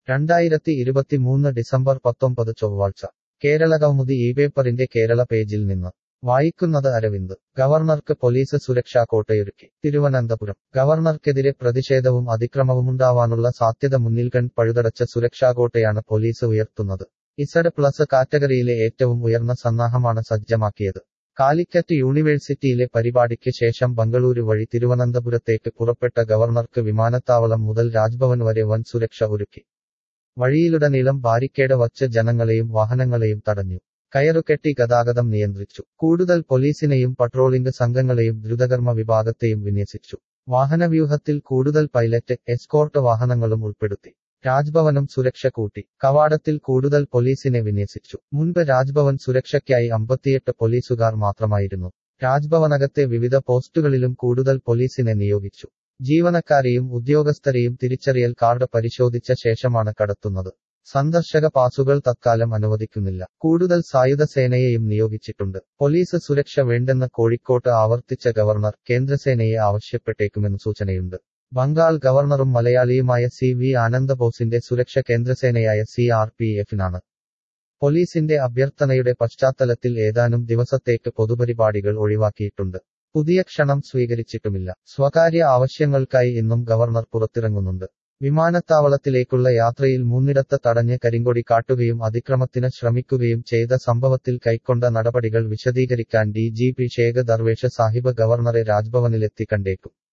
രണ്ടായിരത്തി ഇരുപത്തിമൂന്ന് ഡിസംബർ പത്തൊമ്പത് ചൊവ്വാഴ്ച കേരള കൗമുദി ഈ പേപ്പറിന്റെ കേരള പേജിൽ നിന്ന് വായിക്കുന്നത് അരവിന്ദ് ഗവർണർക്ക് പോലീസ് സുരക്ഷാ കോട്ടയൊരുക്കി തിരുവനന്തപുരം ഗവർണർക്കെതിരെ പ്രതിഷേധവും അതിക്രമവുമുണ്ടാവാനുള്ള സാധ്യത മുന്നിൽ കണ്ട് പഴുതടച്ച സുരക്ഷാകോട്ടയാണ് പോലീസ് ഉയർത്തുന്നത് ഇസഡ് പ്ലസ് കാറ്റഗറിയിലെ ഏറ്റവും ഉയർന്ന സന്നാഹമാണ് സജ്ജമാക്കിയത് കാലിക്കറ്റ് യൂണിവേഴ്സിറ്റിയിലെ പരിപാടിക്ക് ശേഷം ബംഗളൂരു വഴി തിരുവനന്തപുരത്തേക്ക് പുറപ്പെട്ട ഗവർണർക്ക് വിമാനത്താവളം മുതൽ രാജ്ഭവൻ വരെ വൻ സുരക്ഷ ഒരുക്കി വഴിയിലുടനീളം ബാരിക്കേഡ് വച്ച് ജനങ്ങളെയും വാഹനങ്ങളെയും തടഞ്ഞു കയറുകെട്ടി ഗതാഗതം നിയന്ത്രിച്ചു കൂടുതൽ പോലീസിനെയും പട്രോളിംഗ് സംഘങ്ങളെയും ദ്രുതകർമ്മ വിഭാഗത്തെയും വിന്യസിച്ചു വാഹനവ്യൂഹത്തിൽ കൂടുതൽ പൈലറ്റ് എസ്കോർട്ട് വാഹനങ്ങളും ഉൾപ്പെടുത്തി രാജ്ഭവനും സുരക്ഷ കൂട്ടി കവാടത്തിൽ കൂടുതൽ പോലീസിനെ വിന്യസിച്ചു മുൻപ് രാജ്ഭവൻ സുരക്ഷയ്ക്കായി അമ്പത്തിയെട്ട് പോലീസുകാർ മാത്രമായിരുന്നു രാജ്ഭവനകത്തെ വിവിധ പോസ്റ്റുകളിലും കൂടുതൽ പോലീസിനെ നിയോഗിച്ചു ജീവനക്കാരെയും ഉദ്യോഗസ്ഥരെയും തിരിച്ചറിയൽ കാർഡ് പരിശോധിച്ച ശേഷമാണ് കടത്തുന്നത് സന്ദർശക പാസുകൾ തത്കാലം അനുവദിക്കുന്നില്ല കൂടുതൽ സായുധ സേനയെയും നിയോഗിച്ചിട്ടുണ്ട് പോലീസ് സുരക്ഷ വേണ്ടെന്ന് കോഴിക്കോട്ട് ആവർത്തിച്ച ഗവർണർ കേന്ദ്രസേനയെ ആവശ്യപ്പെട്ടേക്കുമെന്ന് സൂചനയുണ്ട് ബംഗാൾ ഗവർണറും മലയാളിയുമായ സി വി ആനന്ദബോസിന്റെ സുരക്ഷ കേന്ദ്രസേനയായ സി ആർ പി എഫിനാണ് പോലീസിന്റെ അഭ്യർത്ഥനയുടെ പശ്ചാത്തലത്തിൽ ഏതാനും ദിവസത്തേക്ക് പൊതുപരിപാടികൾ ഒഴിവാക്കിയിട്ടുണ്ട് പുതിയ ക്ഷണം സ്വീകരിച്ചിട്ടുമില്ല സ്വകാര്യ ആവശ്യങ്ങൾക്കായി ഇന്നും ഗവർണർ പുറത്തിറങ്ങുന്നുണ്ട് വിമാനത്താവളത്തിലേക്കുള്ള യാത്രയിൽ മൂന്നിടത്ത് തടഞ്ഞ് കരിങ്കൊടി കാട്ടുകയും അതിക്രമത്തിന് ശ്രമിക്കുകയും ചെയ്ത സംഭവത്തിൽ കൈക്കൊണ്ട നടപടികൾ വിശദീകരിക്കാൻ D G P Sheikh Darvesh Sahib ഗവർണറെ രാജ്ഭവനിലെത്തി കണ്ടേക്കും